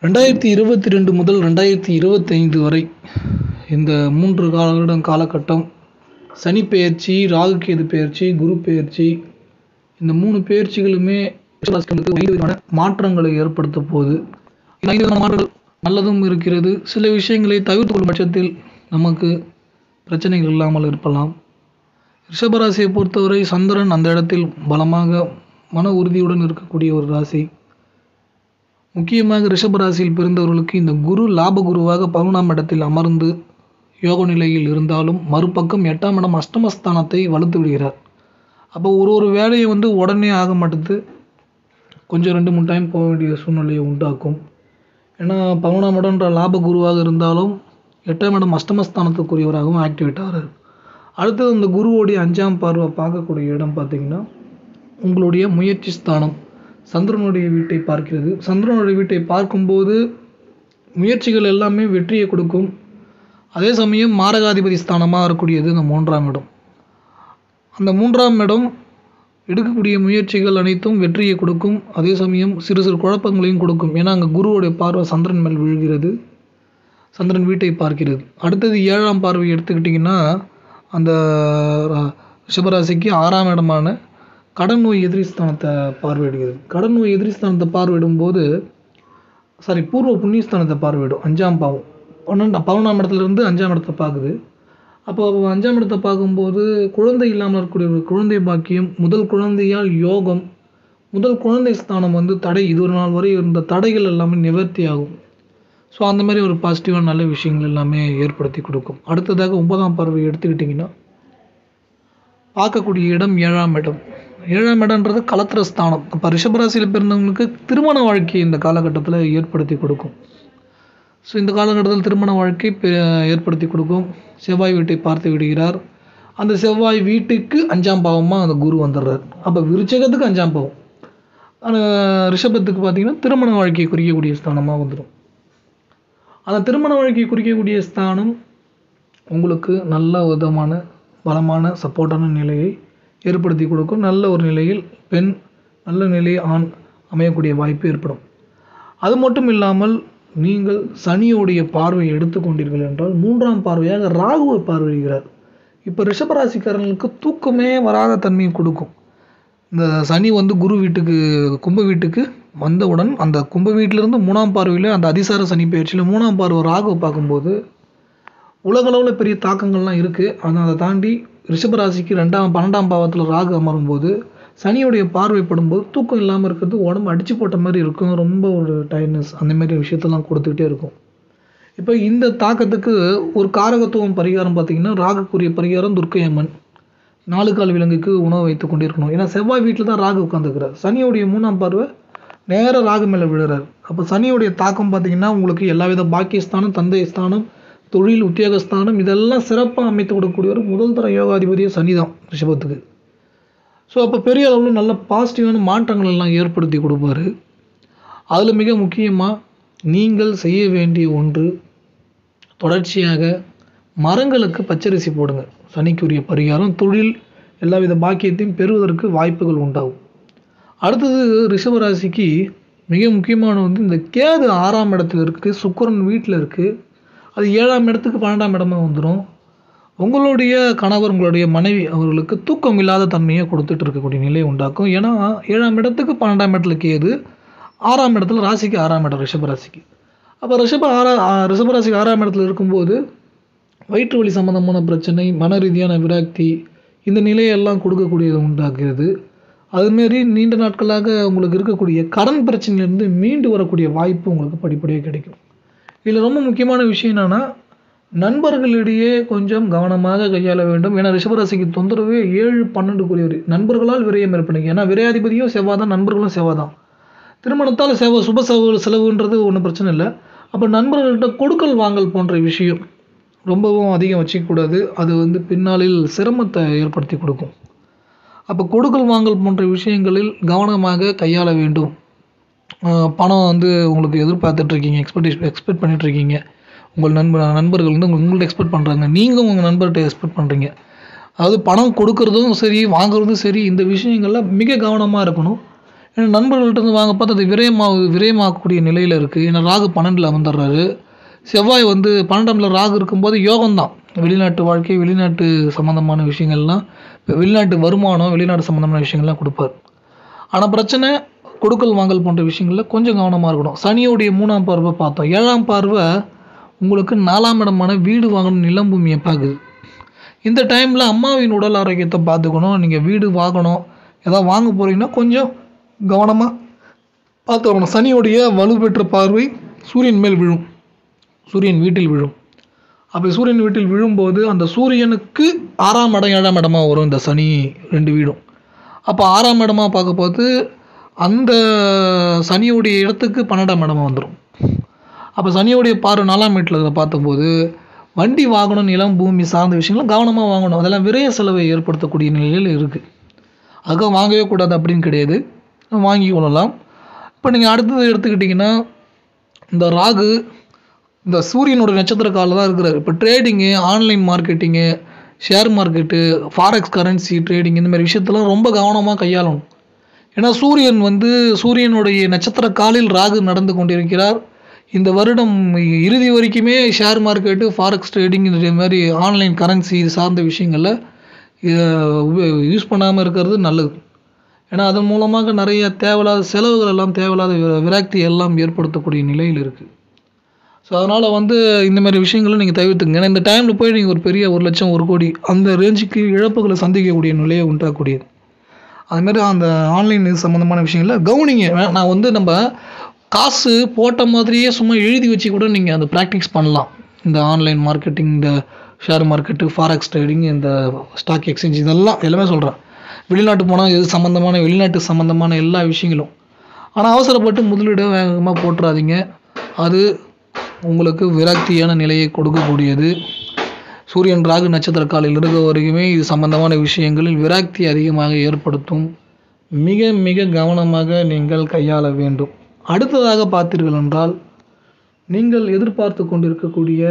ரெண்டாயிரத்தி இருபத்தி ரெண்டு முதல் ரெண்டாயிரத்தி இருபத்தைந்து வரை இந்த மூன்று காலகட்டம் காலகட்டம் சனி பெயர்ச்சி ராகு கேது பெயர்ச்சி குரு பெயர்ச்சி இந்த மூணு பெயர்ச்சிகளுமே ரிஷபராசிக்காரர்களுக்கு ஐந்து விதமான மாற்றங்களை ஏற்படுத்த போகுது இந்த ஐந்து விதமான மாற்றங்கள் நல்லதும் இருக்கிறது சில விஷயங்களை தவிர்த்து கொள்ளும் பட்சத்தில் நமக்கு பிரச்சனைகள் இல்லாமல் இருக்கலாம் ரிஷபராசியை பொறுத்தவரை சந்திரன் அந்த இடத்தில் பலமாக மன உறுதியுடன் இருக்கக்கூடிய ஒரு ராசி முக்கியமாக ரிஷபராசியில் பிறந்தவர்களுக்கு இந்த குரு லாப குருவாக பதினொன்றாம் இடத்தில் அமர்ந்து யோக நிலையில் இருந்தாலும் மறுபக்கம் எட்டாம் இடம் அஷ்டமஸ்தானத்தை வலுத்து விடுகிறார் அப்போ ஒரு ஒரு வேலையை வந்து உடனே ஆக மாட்டுது கொஞ்சம் ரெண்டு மூணு டைம் போக வேண்டிய சூழ்நிலையை உண்டாக்கும் ஏன்னா பதினொன்றாம் இடம்ன்ற லாப குருவாக இருந்தாலும் எட்டாம் இடம் அஷ்டமஸ்தானத்துக்குரியவராகவும் ஆக்டிவேட் ஆகிறார் அடுத்தது இந்த குருவோடைய அஞ்சாம் பார்வை பார்க்கக்கூடிய இடம் பார்த்தீங்கன்னா உங்களுடைய முயற்சி ஸ்தானம் சந்திரனுடைய வீட்டை பார்க்கிறது சந்திரனுடைய வீட்டை பார்க்கும்போது முயற்சிகள் எல்லாமே வெற்றியை கொடுக்கும் அதே சமயம் மாரகாதிபதி ஸ்தானமாக இருக்கக்கூடியது இந்த மூன்றாம் இடம் அந்த மூன்றாம் இடம் எடுக்கக்கூடிய முயற்சிகள் அனைத்தும் வெற்றியை கொடுக்கும் அதே சமயம் சிறு சிறு குழப்பங்களையும் கொடுக்கும் ஏன்னா அங்கே குருவுடைய பார்வை சந்திரன் மேல் விழுகிறது சந்திரன் வீட்டை பார்க்கிறது அடுத்தது ஏழாம் பார்வை எடுத்துக்கிட்டிங்கன்னா அந்த ரிஷபராசிக்கு ஆறாம் இடமான கடன் நோய் எதிரி ஸ்தானத்தை பார்வையிடுகிறது கடன் நோய் எதிரி ஸ்தானத்தை பார்வையிடும்போது சாரி பூர்வ புண்ணியஸ்தானத்தை பார்வையிடும் அஞ்சாம் பாவம் பன்னெண்டு பதினொன்றாம் இடத்துல இருந்து அஞ்சாம் இடத்தை பார்க்குது அப்போ அஞ்சாம் இடத்தை பார்க்கும்போது குழந்தை இல்லாமல் இருக்கக்கூடிய ஒரு குழந்தை பாக்கியம் முதல் குழந்தையால் யோகம் முதல் குழந்தை ஸ்தானம் வந்து தடை இது ஒரு நாள் வரை இருந்த தடைகள் எல்லாமே நிவர்த்தி ஆகும் ஸோ அந்த மாதிரி ஒரு பாசிட்டிவான நல்ல விஷயங்கள் எல்லாமே ஏற்படுத்தி கொடுக்கும் அடுத்ததாக ஒன்பதாம் பார்வை எடுத்துக்கிட்டிங்கன்னா பார்க்கக்கூடிய இடம் ஏழாம் இடம் ஏழாம் இடம்ன்றது கலத்திர ஸ்தானம் இப்போ ரிஷபராசியில் பிறந்தவங்களுக்கு திருமண வாழ்க்கையை இந்த காலகட்டத்தில் ஏற்படுத்தி கொடுக்கும் ஸோ இந்த காலகட்டத்தில் திருமண வாழ்க்கை ஏற்படுத்தி கொடுக்கும் செவ்வாய் வீட்டை பார்த்து விடுகிறார் அந்த செவ்வாய் வீட்டுக்கு அஞ்சாம் பாவமாக அந்த குரு வந்துடுறார் அப்போ விருச்சகத்துக்கு அஞ்சாம் பாவம் ஆனால் ரிஷபத்துக்கு பார்த்தீங்கன்னா திருமண வாழ்க்கையை குறிக்கக்கூடிய ஸ்தானமாக வந்துடும் அந்த திருமண வாழ்க்கையை குறிக்கக்கூடிய ஸ்தானம் உங்களுக்கு நல்ல விதமான பலமான சப்போர்ட்டான நிலையை ஏற்படுத்தி கொடுக்கும் நல்ல ஒரு நிலையில் பெண் நல்ல நிலை ஆண் அமையக்கூடிய வாய்ப்பு ஏற்படும் அது மட்டும் இல்லாமல் நீங்கள் சனியோடைய பார்வையை எடுத்துக்கொண்டீர்கள் என்றால் மூன்றாம் பார்வையாக ராகுவை பார்வையிடுகிறார் இப்போ ரிஷபராசிக்காரர்களுக்கு தூக்கமே வராத தன்மையை கொடுக்கும் இந்த சனி வந்து குரு வீட்டுக்கு கும்ப வீட்டுக்கு வந்தவுடன் அந்த கும்ப வீட்டிலிருந்து மூணாம் பார்வையில் அந்த அதிசார சனி பயிற்சியில் மூணாம் பார்வை ராகுவை பார்க்கும்போது உலகளவில் பெரிய தாக்கங்கள்லாம் இருக்குது ஆனால் அதை தாண்டி ரிஷபராசிக்கு ரெண்டாம் பன்னெண்டாம் பாவத்தில் ராகு அமரும் போது சனியுடைய பார்வைப்படும் போது தூக்கம் இல்லாமல் இருக்கிறது உடம்பு அடித்து போட்ட மாதிரி இருக்கும் ரொம்ப ஒரு டயர்னஸ் அந்த மாதிரி விஷயத்தெல்லாம் கொடுத்துக்கிட்டே இருக்கும் இப்போ இந்த தாக்கத்துக்கு ஒரு காரகத்துவம் பரிகாரம் பார்த்திங்கன்னா ராகுக்குரிய பரிகாரம் துர்க்கை அம்மன் நாலு கால் விலங்குக்கு உணவு வைத்து கொண்டிருக்கணும் ஏன்னா செவ்வாய் வீட்டில் தான் ராகு உட்காந்துக்கிறார் சனியோடைய மூணாம் பார்வை நேராக ராகு மேலே விழுறார் அப்போ சனியோடைய தாக்கம் பார்த்திங்கன்னா உங்களுக்கு எல்லா வித பாக்கியஸ்தானம் தந்தை ஸ்தானம் தொழில் உத்தியோகஸ்தானம் இதெல்லாம் சிறப்பாக அமைத்து கொடுக்கக்கூடிய ஒரு முதல் தர யோகாதிபதியே சனி தான் ரிஷபத்துக்கு ஸோ அப்போ பெரிய அளவில் நல்ல பாசிட்டிவான மாற்றங்கள் எல்லாம் ஏற்படுத்தி கொடுப்பாரு அதில் மிக முக்கியமாக நீங்கள் செய்ய வேண்டிய ஒன்று தொடர்ச்சியாக மரங்களுக்கு பச்சரிசி போடுங்க சனிக்குரிய பரிகாரம் தொழில் எல்லாவித பாக்கியத்தையும் பெறுவதற்கு வாய்ப்புகள் உண்டாகும் அடுத்தது ரிஷபராசிக்கு மிக முக்கியமான வந்து இந்த கேது ஆறாம் இடத்துல இருக்குது சுக்கரன் வீட்டில் இருக்குது அது ஏழாம் இடத்துக்கு பன்னெண்டாம் இடமா வந்துடும் உங்களுடைய கணவர் உங்களுடைய மனைவி அவர்களுக்கு தூக்கம் இல்லாத தன்மையை கொடுத்துட்டு இருக்கக்கூடிய நிலை உண்டாக்கும் ஏன்னா ஏழாம் இடத்துக்கு பன்னெண்டாம் இடத்துல கேது ஆறாம் இடத்துல ராசிக்கு ஆறாம் இடம் ரிஷபராசிக்கு அப்போ ரிஷப ஆறா ரிஷபராசிக்கு ஆறாம் இடத்துல இருக்கும்போது வயிற்று வலி சம்மந்தமான பிரச்சனை மன ரீதியான விராக்தி இந்த நிலையெல்லாம் கொடுக்கக்கூடியது உண்டாக்குறது அதுமாரி நீண்ட நாட்களாக உங்களுக்கு இருக்கக்கூடிய கடன் பிரச்சனையிலேருந்து மீண்டு வரக்கூடிய வாய்ப்பு உங்களுக்கு படிப்படியாக கிடைக்கும் இதில் ரொம்ப முக்கியமான விஷயம் என்னென்னா நண்பர்களிடையே கொஞ்சம் கவனமாக கையாள வேண்டும் ஏன்னா ரிஷபராசிக்கு தொந்தரவு ஏழு பன்னெண்டுக்குரியவர் நண்பர்களால் விரயம் ஏற்படுங்க ஏன்னா விரையாதிபதியும் செவ்வாய் தான் நண்பர்களும் செவ்வாய் தான் திருமணத்தால் செவ சுப செலவு செலவுன்றது ஒன்றும் பிரச்சனை இல்லை அப்போ நண்பர்கள்ட்ட கொடுக்கல் வாங்கல் போன்ற விஷயம் ரொம்பவும் அதிகம் வச்சிக்கக்கூடாது அது வந்து பின்னாளில் சிரமத்தை ஏற்படுத்தி கொடுக்கும் அப்போ கொடுக்கல் வாங்கல் போன்ற விஷயங்களில் கவனமாக கையாள வேண்டும் பணம் வந்து உங்களுக்கு எதிர்பார்த்துட்ருக்கீங்க எக்ஸ்பெக்டேஷன் எக்ஸ்பெக்ட் பண்ணிகிட்ருக்கீங்க உங்கள் நண்பர் நண்பர்கள் வந்து உங்கள்கிட்ட எக்ஸ்பெக்ட் பண்ணுறாங்க நீங்கள் உங்கள் நண்பர்கிட்ட எக்ஸ்பெக்ட் பண்ணுறீங்க அதாவது பணம் கொடுக்கறதும் சரி வாங்குறதும் சரி இந்த விஷயங்களில் மிக கவனமாக இருக்கணும் ஏன்னா நண்பர்கள்ட்ட இருந்து வாங்க பார்த்து அது விரயமாக விரயமாகக்கூடிய நிலையில் இருக்குது ஏன்னா ராகு பன்னெண்டில் அமர்ந்துடுறாரு செவ்வாய் வந்து பன்னெண்டாமில் ராகு இருக்கும்போது யோகம்தான் வெளிநாட்டு வாழ்க்கை வெளிநாட்டு சம்மந்தமான விஷயங்கள்லாம் வெளிநாட்டு வருமானம் வெளிநாட்டு சம்மந்தமான விஷயங்கள்லாம் கொடுப்பார் ஆனால் பிரச்சனை கொடுக்கல் வாங்கல் போன்ற விஷயங்களில் கொஞ்சம் கவனமாக இருக்கணும் சனியோடைய மூணாம் பார்வை பார்த்தோம் ஏழாம் பார்வை உங்களுக்கு நாலாம் இடமான வீடு வாங்கணும் நிலம் பூமியை பார்க்குது இந்த டைமில் அம்மாவின் உடல் ஆரோக்கியத்தை பார்த்துக்கணும் நீங்கள் வீடு வாங்கணும் ஏதாவது வாங்க போகிறீங்கன்னா கொஞ்சம் கவனமாக பார்த்து வரணும் சனியோடைய வலுப்பெற்ற பார்வை சூரியன் மேல் விழும் சூரியன் வீட்டில் விழும் அப்போ சூரியன் வீட்டில் விழும்போது அந்த சூரியனுக்கு ஆறாம் இடம் ஏழாம் இடமா வரும் இந்த சனி ரெண்டு வீடும் அப்போ ஆறாம் இடமா பார்க்க போது அந்த சனியோடைய இடத்துக்கு பன்னெண்டாம் இடமா வந்துடும் அப்போ சனியோடைய பார்வை நாலாம் வீட்டில் பார்த்தபோது வண்டி வாங்கணும் நிலம் பூமி சார்ந்த விஷயங்கள்லாம் கவனமாக வாங்கணும் அதெல்லாம் விரய செலவை ஏற்படுத்தக்கூடிய நிலையில் இருக்குது அதுக்காக வாங்கவே கூடாது அப்படின்னு கிடையாது வாங்கி கொள்ளலாம் இப்போ நீங்கள் அடுத்தது எடுத்துக்கிட்டிங்கன்னா இந்த ராகு இந்த சூரியனோட நட்சத்திர காலில் தான் இருக்கிறார் இப்போ trading online marketing share market forex currency trading இந்த மாதிரி விஷயத்தெல்லாம் ரொம்ப கவனமாக கையாளணும் ஏன்னா சூரியன் வந்து சூரியனுடைய நட்சத்திர காலில் ராகு நடந்து கொண்டிருக்கிறார் இந்த வருடம் இறுதி வரைக்குமே ஷேர் மார்க்கெட்டு ஃபாரெக்ஸ் ட்ரேடிங் இந்த மாதிரி ஆன்லைன் கரன்சி இது சார்ந்த விஷயங்களில் யூஸ் பண்ணாமல் இருக்கிறது நல்லது ஏன்னா அதன் மூலமாக நிறைய தேவையில்லாத செலவுகள் எல்லாம் தேவையில்லாத வி- விரக்தி எல்லாம் ஏற்படுத்தக்கூடிய நிலையில் இருக்குது ஸோ அதனால் வந்து இந்த மாதிரி விஷயங்களை நீங்கள் தவிர்த்துங்க ஏன்னா இந்த டைமில் போய் நீங்கள் ஒரு பெரிய ஒரு லட்சம் ஒரு கோடி அந்த ரேஞ்சுக்கு இழப்புகளை சந்திக்கக்கூடிய நிலையை உண்டாக்கக்கூடியது அதுமாரி அந்த ஆன்லைன் இது சம்மந்தமான விஷயங்களில் கவனிங்க வே- நான் வந்து நம்ம காசு போட்ட மாதிரியே சும்மா எழுதி வச்சு கூட நீங்கள் அந்த ப்ராக்டிஸ் பண்ணலாம் இந்த ஆன்லைன் மார்க்கெட்டிங் இந்த ஷேர் மார்க்கெட்டு ஃபாரெக்ஸ் ட்ரேடிங் இந்த ஸ்டாக் எக்ஸ்சேஞ்ச் இதெல்லாம் எல்லாமே சொல்கிறேன் வெளிநாட்டு போனால் இது சம்மந்தமான வெளிநாட்டு சம்மந்தமான எல்லா விஷயங்களும் ஆனால் அவசரப்பட்டு முதலீடு வேகமாக போட்டுறாதீங்க அது உங்களுக்கு விரக்தியான நிலையை கொடுக்கக்கூடியது சூரியன் ராகு நட்சத்திர காலில் இருக்க வரைக்குமே இது சம்பந்தமான விஷயங்களில் விரக்தி அதிகமாக ஏற்படுத்தும் மிக மிக கவனமாக நீங்கள் கையாள வேண்டும் அடுத்ததாக பார்த்தீர்கள் என்றால் நீங்கள் எதிர்பார்த்து கொண்டிருக்கக்கூடிய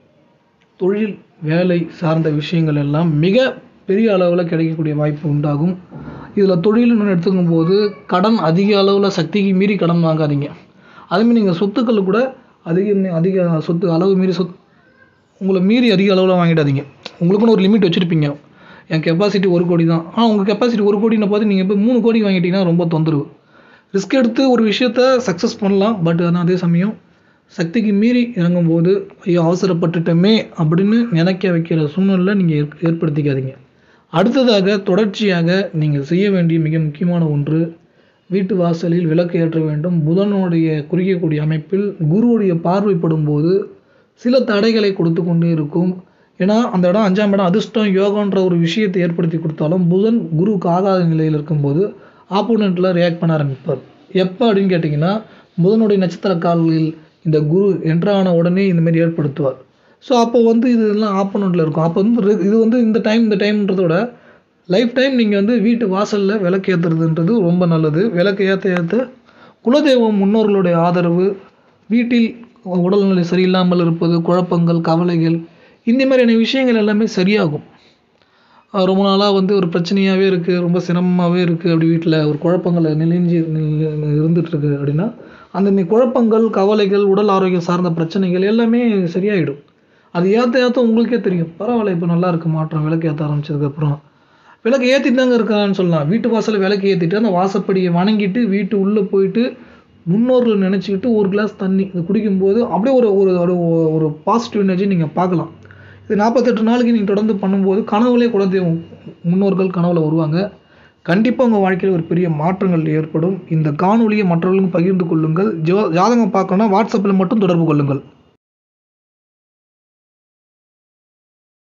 தொழில் வேலை சார்ந்த விஷயங்கள் எல்லாம் மிக பெரிய அளவில் கிடைக்கக்கூடிய வாய்ப்பு உண்டாகும் இதில் தொழில்னு எடுத்துக்கும் போது கடன் அதிக அளவில் சக்திக்கு மீறி கடன் வாங்காதீங்க அதேமாதிரி நீங்கள் சொத்துக்கள் கூட அதிக அதிக சொத்து அளவு மீறி சொத் உங்களை மீறி அதிக அளவில் வாங்கிடாதீங்க உங்களுக்குன்னு ஒரு லிமிட் வச்சுருப்பீங்க என் கெப்பாசிட்டி ஒரு கோடி தான் ஆனால் உங்கள் கெப்பாசிட்டி ஒரு கோடின்னு பார்த்து நீங்கள் இப்போ மூணு கோடி வாங்கிட்டீங்கன்னா ரொம்ப தொந்தரவு ரிஸ்க் எடுத்து ஒரு விஷயத்த சக்ஸஸ் பண்ணலாம் பட் ஆனால் அதே சமயம் சக்திக்கு மீறி இறங்கும்போது ஐயோ அவசரப்பட்டுட்டோமே அப்படின்னு நினைக்க வைக்கிற சூழ்நிலை நீங்கள் ஏற் ஏற்படுத்திக்காதீங்க அடுத்ததாக தொடர்ச்சியாக நீங்கள் செய்ய வேண்டிய மிக முக்கியமான ஒன்று வீட்டு வாசலில் விளக்கு ஏற்ற வேண்டும் புதனுடைய குறிக்கக்கூடிய அமைப்பில் குருவுடைய பார்வைப்படும் போது சில தடைகளை கொடுத்து கொண்டே இருக்கும் ஏன்னா அந்த இடம் அஞ்சாம் இடம் அதிர்ஷ்டம் யோகன்ற ஒரு விஷயத்தை ஏற்படுத்தி கொடுத்தாலும் புதன் குருவுக்கு ஆகாத நிலையில் இருக்கும்போது ஆப்போனண்ட்டில் ரியாக்ட் பண்ண ஆரம்பிப்பார் எப்போ அப்படின்னு கேட்டிங்கன்னா புதனுடைய நட்சத்திர கால்களில் இந்த குரு என்ட்ரான உடனே இந்த மாதிரி ஏற்படுத்துவார் ஸோ அப்போ வந்து இதெல்லாம் ஆப்போனண்ட்டில் இருக்கும் அப்போ வந்து ரெ- இது வந்து இந்த டைம் இந்த டைம்ன்றத விட லைஃப் டைம் நீங்கள் வந்து வீட்டு வாசலில் விளக்கு ஏற்றுறதுன்றது ரொம்ப நல்லது விளக்கு ஏற்ற ஏற்ற குலதெய்வம் முன்னோர்களுடைய ஆதரவு வீட்டில் உடல்நிலை சரியில்லாமல் இருப்பது குழப்பங்கள் கவலைகள் இந்த மாதிரியான விஷயங்கள் எல்லாமே சரியாகும் அஹ் ரொம்ப நாளாக வந்து ஒரு பிரச்சனையாகவே இருக்குது ரொம்ப சிரமமாகவே இருக்குது அப்படி வீட்டில் ஒரு குழப்பங்களை நிலைஞ்சு இருந்துகிட்ருக்கு அப்படின்னா அந்த நி- குழப்பங்கள் கவலைகள் உடல் ஆரோக்கியம் சார்ந்த பிரச்சனைகள் எல்லாமே சரியாயிடும் அது ஏற்ற ஏற்ற உங்களுக்கே தெரியும் பரவாயில்ல இப்போ நல்லா இருக்கு மாற்றம் விளக்கு ஏற்ற ஆரம்பிச்சதுக்கப்புறம் விளக்கு ஏற்றிட்டு தாங்க இருக்கான்னு சொல்லலாம் வீட்டு வாசலில் விளக்கு ஏற்றிட்டு அந்த வாசப்படியை வணங்கிட்டு வீட்டு உள்ளே போயிட்டு முன்னோர்கள் நினச்சிக்கிட்டு ஒரு கிளாஸ் தண்ணி இது குடிக்கும்போது அப்படியே ஒரு ஒரு ஒரு ஒரு பாசிட்டிவ் எனர்ஜி நீங்கள் பார்க்கலாம் இது நாற்பத்தெட்டு நாளைக்கு நீங்கள் தொடர்ந்து பண்ணும்போது கனவுலே குலதெய்வம் முன்னோர்கள் கனவுல வருவாங்க கண்டிப்பாக உங்கள் வாழ்க்கையில் ஒரு பெரிய மாற்றங்கள் ஏற்படும் இந்த காணொலியை மற்றவர்களுக்கும் பகிர்ந்து கொள்ளுங்கள் ஜோ ஜாதகம் பார்க்கணும்னா வாட்ஸ்அப்பில் மட்டும் தொடர்பு கொள்ளுங்கள்